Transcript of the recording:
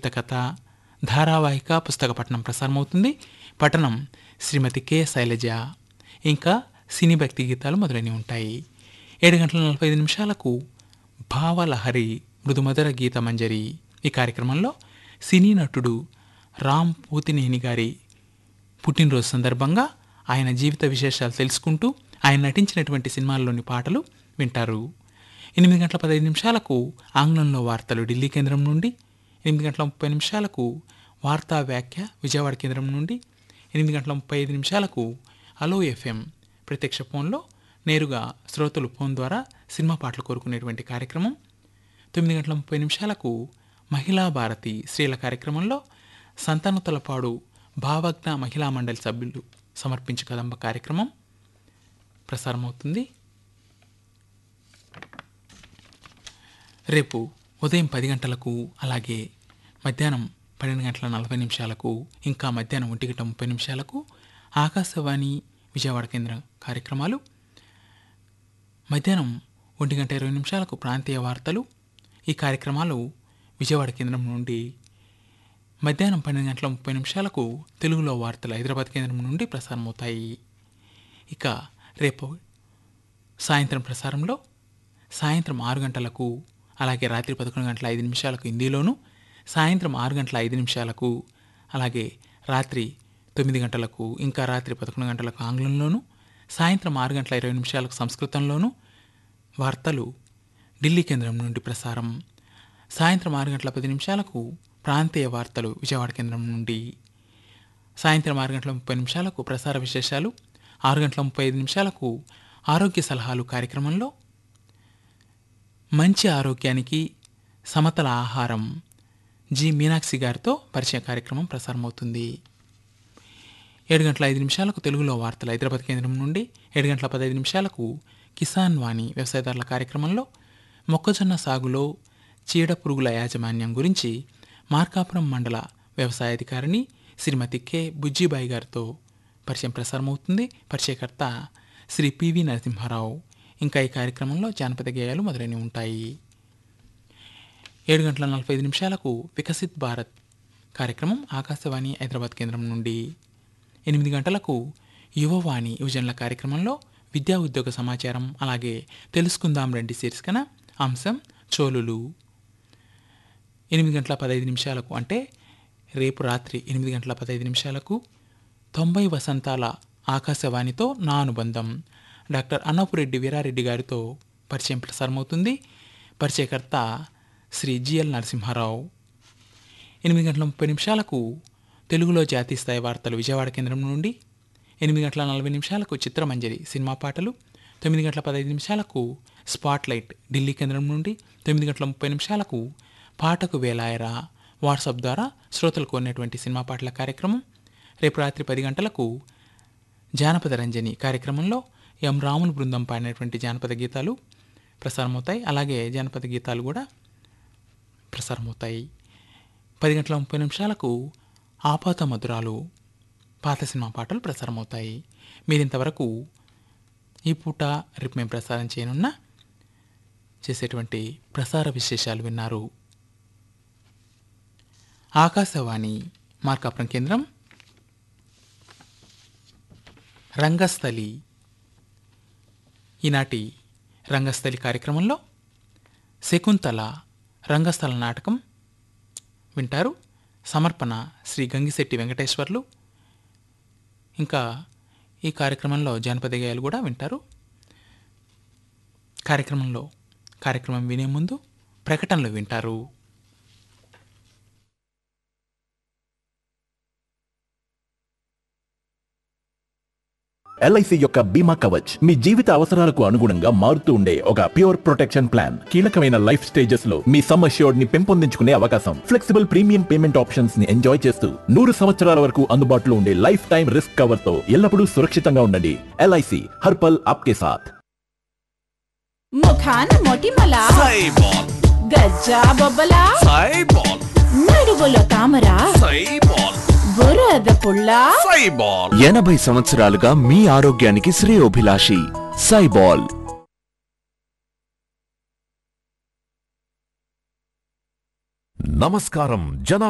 జీవిత కథ ధారావాహిక పుస్తక పఠనం ప్రసారమవుతుంది పఠనం శ్రీమతి కె శైలజ ఇంకా సినీ భక్తి గీతాలు మొదలైనవి ఉంటాయి ఏడు గంటల నలభై ఐదు నిమిషాలకు భావలహరి మృదుమధుర గీత మంజరి ఈ కార్యక్రమంలో సినీ నటుడు రామ్ పూతినేని గారి పుట్టినరోజు సందర్భంగా ఆయన జీవిత విశేషాలు తెలుసుకుంటూ ఆయన నటించినటువంటి సినిమాల్లోని పాటలు వింటారు ఎనిమిది గంటల పదహైదు నిమిషాలకు ఆంగ్లంలో వార్తలు ఢిల్లీ కేంద్రం నుండి ఎనిమిది గంటల ముప్పై నిమిషాలకు వార్తా వ్యాఖ్య విజయవాడ కేంద్రం నుండి ఎనిమిది గంటల ముప్పై ఐదు నిమిషాలకు అలో ఎఫ్ఎం ప్రత్యక్ష ఫోన్లో నేరుగా శ్రోతలు ఫోన్ ద్వారా సినిమా పాటలు కోరుకునేటువంటి కార్యక్రమం తొమ్మిది గంటల ముప్పై నిమిషాలకు మహిళా భారతి స్త్రీల కార్యక్రమంలో సంతానతలపాడు భావజ్ఞ మహిళా మండలి సభ్యులు సమర్పించు కదంబ కార్యక్రమం ప్రసారమవుతుంది రేపు ఉదయం పది గంటలకు అలాగే మధ్యాహ్నం పన్నెండు గంటల నలభై నిమిషాలకు ఇంకా మధ్యాహ్నం ఒంటి గంట ముప్పై నిమిషాలకు ఆకాశవాణి విజయవాడ కేంద్ర కార్యక్రమాలు మధ్యాహ్నం ఒంటి గంట ఇరవై నిమిషాలకు ప్రాంతీయ వార్తలు ఈ కార్యక్రమాలు విజయవాడ కేంద్రం నుండి మధ్యాహ్నం పన్నెండు గంటల ముప్పై నిమిషాలకు తెలుగులో వార్తలు హైదరాబాద్ కేంద్రం నుండి ప్రసారమవుతాయి ఇక రేపు సాయంత్రం ప్రసారంలో సాయంత్రం ఆరు గంటలకు అలాగే రాత్రి పదకొండు గంటల ఐదు నిమిషాలకు హిందీలోను సాయంత్రం ఆరు గంటల ఐదు నిమిషాలకు అలాగే రాత్రి తొమ్మిది గంటలకు ఇంకా రాత్రి పదకొండు గంటలకు ఆంగ్లంలోను సాయంత్రం ఆరు గంటల ఇరవై నిమిషాలకు సంస్కృతంలోను వార్తలు ఢిల్లీ కేంద్రం నుండి ప్రసారం సాయంత్రం ఆరు గంటల పది నిమిషాలకు ప్రాంతీయ వార్తలు విజయవాడ కేంద్రం నుండి సాయంత్రం ఆరు గంటల ముప్పై నిమిషాలకు ప్రసార విశేషాలు ఆరు గంటల ముప్పై ఐదు నిమిషాలకు ఆరోగ్య సలహాలు కార్యక్రమంలో మంచి ఆరోగ్యానికి సమతల ఆహారం జి మీనాక్షి గారితో పరిచయ కార్యక్రమం ప్రసారమవుతుంది ఏడు గంటల ఐదు నిమిషాలకు తెలుగులో వార్తలు హైదరాబాద్ కేంద్రం నుండి ఏడు గంటల పదహైదు నిమిషాలకు కిసాన్ వాణి వ్యవసాయదారుల కార్యక్రమంలో మొక్కజొన్న సాగులో చీడ పురుగుల యాజమాన్యం గురించి మార్కాపురం మండల వ్యవసాయాధికారిని శ్రీమతి కె బుజ్జిబాయి గారితో పరిచయం ప్రసారమవుతుంది పరిచయకర్త శ్రీ పివి నరసింహారావు ఇంకా ఈ కార్యక్రమంలో జానపద గేయాలు మొదలైనవి ఉంటాయి ఏడు గంటల నలభై ఐదు నిమిషాలకు వికసిత్ భారత్ కార్యక్రమం ఆకాశవాణి హైదరాబాద్ కేంద్రం నుండి ఎనిమిది గంటలకు యువవాణి యువజనుల కార్యక్రమంలో విద్యా ఉద్యోగ సమాచారం అలాగే తెలుసుకుందాం రండి శీర్షికన అంశం చోళులు ఎనిమిది గంటల పదహైదు నిమిషాలకు అంటే రేపు రాత్రి ఎనిమిది గంటల పదహైదు నిమిషాలకు తొంభై వసంతాల ఆకాశవాణితో నా అనుబంధం డాక్టర్ అన్నపురెడ్డి వీరారెడ్డి గారితో పరిచయం ప్రసారమవుతుంది పరిచయకర్త శ్రీ జిఎల్ నరసింహారావు ఎనిమిది గంటల ముప్పై నిమిషాలకు తెలుగులో జాతీయ స్థాయి వార్తలు విజయవాడ కేంద్రం నుండి ఎనిమిది గంటల నలభై నిమిషాలకు చిత్రమంజరి సినిమా పాటలు తొమ్మిది గంటల పదహైదు నిమిషాలకు స్పాట్లైట్ ఢిల్లీ కేంద్రం నుండి తొమ్మిది గంటల ముప్పై నిమిషాలకు పాటకు వేలాయరా వాట్సాప్ ద్వారా శ్రోతలు కోరినటువంటి సినిమా పాటల కార్యక్రమం రేపు రాత్రి పది గంటలకు జానపద రంజని కార్యక్రమంలో ఎం రాములు బృందం పాడినటువంటి జానపద గీతాలు ప్రసారమవుతాయి అలాగే జానపద గీతాలు కూడా ప్రసారమవుతాయి పది గంటల ముప్పై నిమిషాలకు ఆపాత మధురాలు పాత సినిమా పాటలు ప్రసారమవుతాయి మీరు ఇంతవరకు ఈ పూట రేపు మేము ప్రసారం చేయనున్న చేసేటువంటి ప్రసార విశేషాలు విన్నారు ఆకాశవాణి మార్కాపురం కేంద్రం రంగస్థలి ఈనాటి రంగస్థలి కార్యక్రమంలో శకుంతల రంగస్థల నాటకం వింటారు సమర్పణ శ్రీ గంగిశెట్టి వెంకటేశ్వర్లు ఇంకా ఈ కార్యక్రమంలో జానపద గేయాలు కూడా వింటారు కార్యక్రమంలో కార్యక్రమం వినే ముందు ప్రకటనలు వింటారు ఎల్ఐసి యొక్క బీమా కవచ్ మీ జీవిత అవసరాలకు అనుగుణంగా మారుతూ ఉండే ఒక ప్యూర్ ప్రొటెక్షన్ ప్లాన్ కీలకమైన లైఫ్ స్టేజెస్ లో మీ సమ్ అష్యూర్డ్ ని పెంపొందించుకునే అవకాశం ఫ్లెక్సిబుల్ ప్రీమియం పేమెంట్ ఆప్షన్స్ ని ఎంజాయ్ చేస్తూ నూరు సంవత్సరాల వరకు అందుబాటులో ఉండే లైఫ్ టైం రిస్క్ కవర్ తో ఎల్లప్పుడూ సురక్షితంగా ఉండండి ఎల్ఐసి హర్పల్ ఆప్కే సాథ్ ముఖాన మొటిమల సైబాల్ గజ్జా బొబ్బల సైబాల్ నడువులో తామర సైబాల్ బురద పుల్ల సైబాల్ ఎనభై సంవత్సరాలుగా మీ ఆరోగ్యానికి శ్రేయోభిలాషి సైబాల్ నమస్కారం జనా